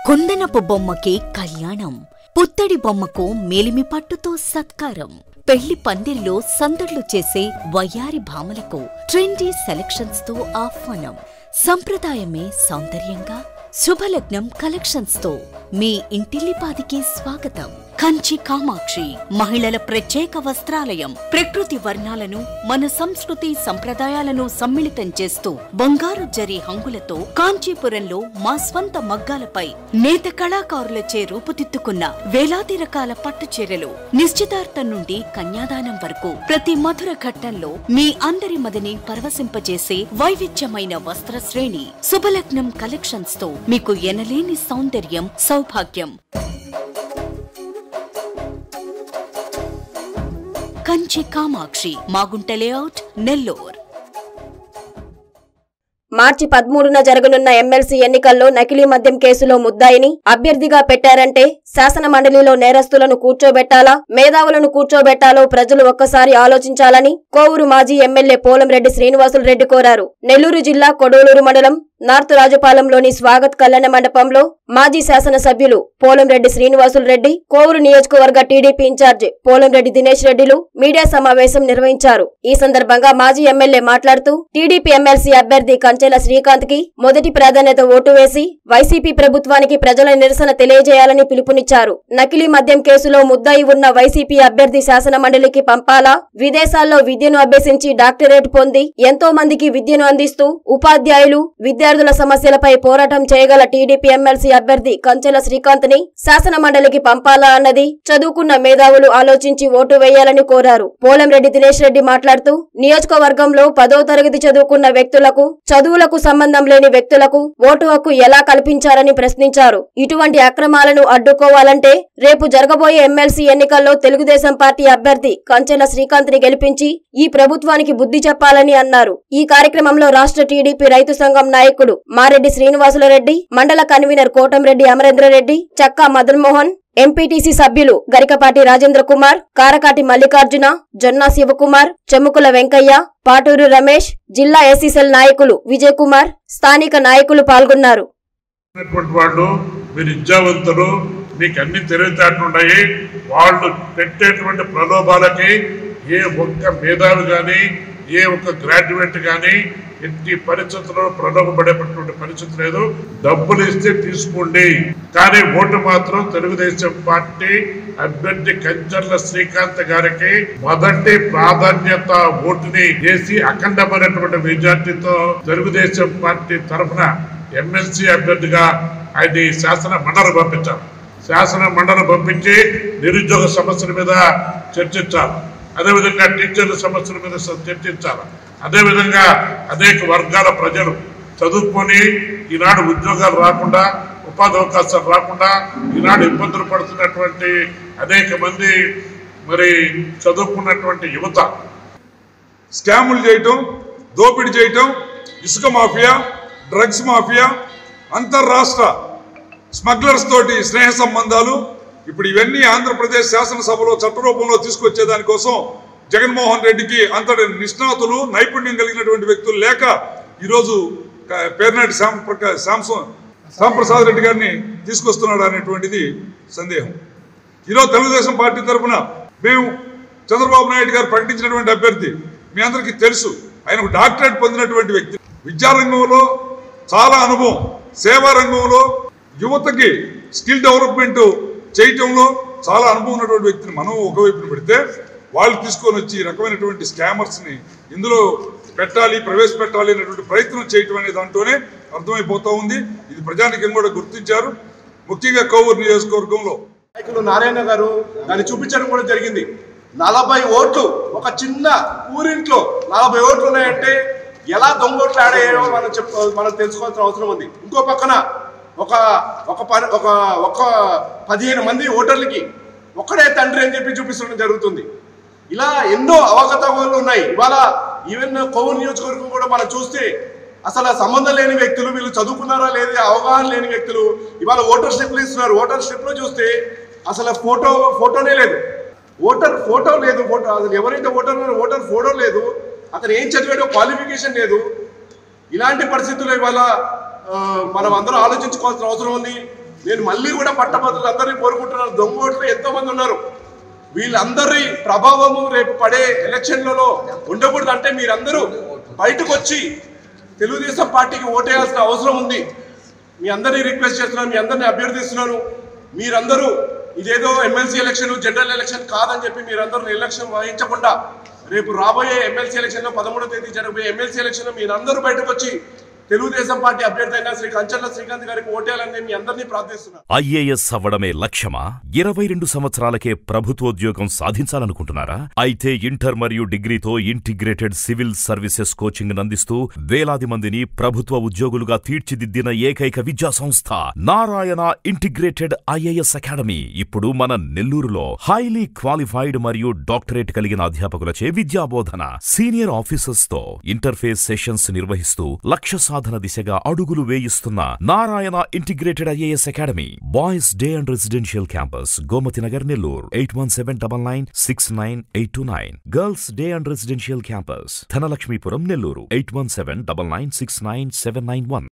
కుందనపు బొమ్మకి కళ్యాణం పుత్తడి బొమ్మకు మేలిమి పట్టుతో సత్కారం పెళ్లి పందిరిలో సందడ్లు చేసే వయ్యారి భామలకు ట్రెండీ సెలక్షన్స్ తో ఆహ్వానం సంప్రదాయమే సౌందర్యంగా శుభలగ్నం కలెక్షన్స్ తో మీ ఇంటిల్లిపాదికి స్వాగతం కంచి కామాక్షి మహిళల ప్రత్యేక వస్త్రాలయం ప్రకృతి వర్ణాలను మన సంస్కృతి సంప్రదాయాలను సమ్మిళితం చేస్తూ బంగారు జరి హంగులతో కాంచీపురంలో మా స్వంత మగ్గాలపై నేత కళాకారులచే రూపుదిద్దుకున్న వేలాది రకాల పట్టు చీరలు నిశ్చితార్థం నుండి కన్యాదానం వరకు ప్రతి మధుర ఘట్టంలో మీ అందరి మదిని పరవశింపజేసే వైవిధ్యమైన వస్త్ర శ్రేణి శుభలగ్నం కలెక్షన్స్ తో మీకు ఎనలేని సౌందర్యం సౌభాగ్యం కంచి కామాక్షి మాగుంట లేఅవుట్ నెల్లూర్ మార్చి పదమూడున జరగనున్న ఎమ్మెల్సీ ఎన్నికల్లో నకిలీ మద్యం కేసులో ముద్దాయిని అభ్యర్థిగా పెట్టారంటే శాసన మండలిలో నేరస్తులను కూర్చోబెట్టాలా మేధావులను కూర్చోబెట్టాలో ప్రజలు ఒక్కసారి ఆలోచించాలని కోవూరు మాజీ ఎమ్మెల్యే పోలంరెడ్డి శ్రీనివాసులు రెడ్డి కోరారు నెల్లూరు జిల్లా కొడవలూరు మండలం నార్త్ రాజపాలెంలోని స్వాగత్ కళ్యాణ మండపంలో మాజీ శాసనసభ్యులు పోలంరెడ్డి శ్రీనివాసులు రెడ్డి కోవూరు నియోజకవర్గ టీడీపీ ఇన్ఛార్జ్ పోలంరెడ్డి దినేష్ రెడ్డిలు మీడియా సమావేశం నిర్వహించారు ఈ సందర్భంగా మాజీ ఎమ్మెల్యే మాట్లాడుతూ టీడీపీ ఎమ్మెల్సీ అభ్యర్థి కంచెల శ్రీకాంత్ కి మొదటి ప్రాధాన్యత ఓటు వేసి వైసీపీ ప్రభుత్వానికి ప్రజల నిరసన తెలియజేయాలని పిలుపునిచ్చారు నకిలీ మద్యం కేసులో ముద్దాయి ఉన్న వైసీపీ అభ్యర్థి శాసన మండలికి పంపాలా విదేశాల్లో విద్యను అభ్యసించి డాక్టరేట్ పొంది ఎంతో మందికి విద్యను అందిస్తూ ఉపాధ్యాయులు విద్యార్థుల సమస్యలపై పోరాటం చేయగల టీడీపీ ఎమ్మెల్సీ అభ్యర్థి కంచెల శ్రీకాంత్ ని శాసన మండలికి పంపాలా అన్నది చదువుకున్న మేధావులు ఆలోచించి ఓటు వేయాలని కోరారు పోలంరెడ్డి దినేష్ రెడ్డి మాట్లాడుతూ నియోజకవర్గంలో పదో తరగతి చదువుకున్న వ్యక్తులకు చదువులకు సంబంధం లేని వ్యక్తులకు ఓటు హక్కు ఎలా కల్పించారని ప్రశ్నించారు ఇటువంటి అక్రమాలను అడ్డుకోవాలంటే రేపు జరగబోయే ఎమ్మెల్సీ ఎన్నికల్లో తెలుగుదేశం పార్టీ అభ్యర్థి కంచెల శ్రీకాంత్ ని గెలిపించి ఈ ప్రభుత్వానికి బుద్ధి చెప్పాలని అన్నారు ఈ కార్యక్రమంలో రాష్ట్ర టీడీపీ రైతు సంఘం నాయకుడు మారెడ్డి శ్రీనివాసుల రెడ్డి మండల కన్వీనర్ కోటంరెడ్డి అమరేంద్రరెడ్డి చక్కా మదన్ మోహన్ ఎంపీటీసీ సభ్యులు గరికపాటి రాజేంద్ర కుమార్ కారకాటి మల్లికార్జున జొన్నా శివకుమార్ చెముకుల వెంకయ్య పాటూరు రమేష్ జిల్లా ఎస్సీసెల్ నాయకులు విజయ్ కుమార్ స్థానిక నాయకులు పాల్గొన్నారు ఉన్నటువంటి వాళ్ళు మీరు విద్యావంతులు మీకు అన్ని తెలివితేటలు ఉన్నాయి వాళ్ళు పెట్టేటువంటి ప్రలోభాలకి ఏ ఒక్క మేధావి కానీ ఏ ఒక్క గ్రాడ్యుయేట్ కానీ ఎట్టి పరిస్థితుల్లో ప్రలోభపడేటటువంటి పరిస్థితి లేదు డబ్బులు ఇస్తే తీసుకోండి కానీ ఓటు మాత్రం తెలుగుదేశం పార్టీ అభ్యర్థి కంచర్ల శ్రీకాంత్ గారికి మొదటి ప్రాధాన్యత ఓటుని వేసి అఖండమైనటువంటి మెజార్టీతో తెలుగుదేశం పార్టీ తరఫున ఎమ్మెల్సీ అభ్యర్థిగా ఆయన శాసన మండలి పంపించారు శాసన మండలి పంపించి నిరుద్యోగ సమస్యల మీద చర్చించాలి అదేవిధంగా టీచర్ల సమస్యల మీద స- చర్చించాలి అదేవిధంగా అనేక వర్గాల ప్రజలు చదువుకొని ఈనాడు ఉద్యోగాలు రాకుండా ఉపాధి అవకాశాలు రాకుండా ఈనాడు ఇబ్బందులు పడుతున్నటువంటి అనేక మంది మరి చదువుకున్నటువంటి యువత స్కాములు చేయటం దోపిడీ చేయటం ఇసుక మాఫియా డ్రగ్స్ మాఫియా అంతర్రాష్ట్ర స్మగ్లర్స్ తోటి స్నేహ సంబంధాలు ఇప్పుడు ఇవన్నీ ఆంధ్రప్రదేశ్ శాసనసభలో చట్టరూపంలో తీసుకొచ్చే దానికోసం జగన్మోహన్ రెడ్డికి అంతటి నిష్ణాతులు నైపుణ్యం కలిగినటువంటి వ్యక్తులు లేక ఈరోజు క- పేర్నాటి శ్యామ్ ప్రకా శాంసం శ్యాంప్రసాద్ రెడ్డి గారిని తీసుకొస్తున్నాడు అనేటువంటిది సందేహం ఈరోజు తెలుగుదేశం పార్టీ తరఫున మేము చంద్రబాబు నాయుడు గారు ప్రకటించినటువంటి అభ్యర్థి మీ అందరికీ తెలుసు ఆయన ఒక డాక్టరేట్ పొందినటువంటి వ్యక్తి విద్యారంగంలో చాలా అనుభవం సేవా రంగంలో యువతకి స్కిల్ డెవలప్మెంట్ చేయటంలో చాలా అనుభవం ఉన్నటువంటి వ్యక్తిని మనం ఒకవైపున పెడితే వాళ్ళు తీసుకొని వచ్చి ఈ రకమైనటువంటి స్కామర్స్ని ఇందులో పెట్టాలి ప్రవేశపెట్టాలి అనేటువంటి ప్రయత్నం చేయటం అనే దాంట్లోనే అర్థమైపోతా ఉంది ఇది ప్రజానికం కూడా గుర్తించారు ముఖ్యంగా కోవూరు నియోజకవర్గంలో నాయకులు నారాయణ గారు దాన్ని చూపించడం కూడా జరిగింది నలభై ఓట్లు ఒక చిన్న ఊరింట్లో నలభై ఓట్లు ఉన్నాయంటే ఎలా దొంగ ఓట్లు ఆడాయో మనం చెప్ మనం తెలుసుకోవాల్సిన అవసరం ఉంది ఇంకో పక్కన ఒక ఒక పని ఒక ఒక పదిహేను మంది ఓటర్లకి ఒక్కడే తండ్రి అని చెప్పి చూపించడం జరుగుతుంది ఇలా ఎన్నో అవకతవకలు ఉన్నాయి ఇవాళ ఈవెన్ కోవూరు నియోజకవర్గం కూడా మనం చూస్తే అసలు ఆ సంబంధం లేని వ్యక్తులు వీళ్ళు చదువుకున్నారా లేదా అవగాహన లేని వ్యక్తులు ఇవాళ ఓటర్ స్లిప్లు ఇస్తున్నారు ఓటర్ స్లిప్లో చూస్తే అసలు ఫోటో ఫోటోనే లేదు ఓటర్ ఫోటో లేదు ఫోటో అసలు ఎవరైతే ఓటర్ ఉన్నారో ఓటర్ ఫోటో లేదు అతను ఏం చదివాడో క్వాలిఫికేషన్ లేదు ఇలాంటి పరిస్థితుల్లో ఇవాళ ఆ, మనం అందరం ఆలోచించుకోవాల్సిన అవసరం ఉంది నేను మళ్ళీ కూడా పట్టభద్రులు అందరినీ కోరుకుంటున్నాను దొంగ ఓట్లు ఎంతో మంది ఉన్నారు వీళ్ళందరి ప్రభావము రేపు పడే ఎలక్షన్లలో ఉండకూడదు అంటే మీరందరూ బయటకు వచ్చి తెలుగుదేశం పార్టీకి ఓటేయాల్సిన అవసరం ఉంది మీ అందరినీ రిక్వెస్ట్ చేస్తున్నాను మీ అందరినీ అభ్యర్థిస్తున్నాను మీరందరూ ఇదేదో ఎమ్మెల్సీ ఎలక్షన్ జనరల్ ఎలక్షన్ కాదని చెప్పి మీరందరూ నిర్లక్ష్యం వహించకుండా రేపు రాబోయే ఎమ్మెల్సీ ఎలక్షన్ లో పదమూడో తేదీ జరగబోయే ఎమ్మెల్సీ ఎలక్షన్ లో మీరందరూ బయటకు వచ్చి తెలుగుదేశం పార్టీ అభ్యర్థి అయిన శ్రీ కంచర్ల శ్రీకాంత్ గారికి ఓటేయాలని మీ అందరినీ ప్రార్థిస్తున్నాను ఐఏఎస్ అవ్వడమే లక్ష్యమా ఇరవై రెండు సంవత్సరాలకే ప్రభుత్వోద్యోగం సాధించాలనుకుంటున్నారా అయితే ఇంటర్ మరియు డిగ్రీతో ఇంటిగ్రేటెడ్ సివిల్ సర్వీసెస్ కోచింగ్ అందిస్తూ వేలాది మందిని ప్రభుత్వ ఉద్యోగులుగా తీర్చిదిద్దిన ఏకైక విద్యా సంస్థ నారాయణ ఇంటిగ్రేటెడ్ ఐఏఎస్ అకాడమీ ఇప్పుడు మన నెల్లూరులో హైలీ క్వాలిఫైడ్ మరియు డాక్టరేట్ కలిగిన అధ్యాపకులచే విద్యాబోధన సీనియర్ ఆఫీసర్స్ తో ఇంటర్ఫేస్ సెషన్స్ నిర్వహిస్తూ లక్ష్య సాధన దిశగా అడుగులు వేయిస్తున్న Narayana integrated IAS academy boys day and residential campus Gomathi Nagar Nellore eight one seven double nine six nine eight two nine girls day and residential campus Dhanalakshmipuram Nellore eight one seven double nine six nine seven nine one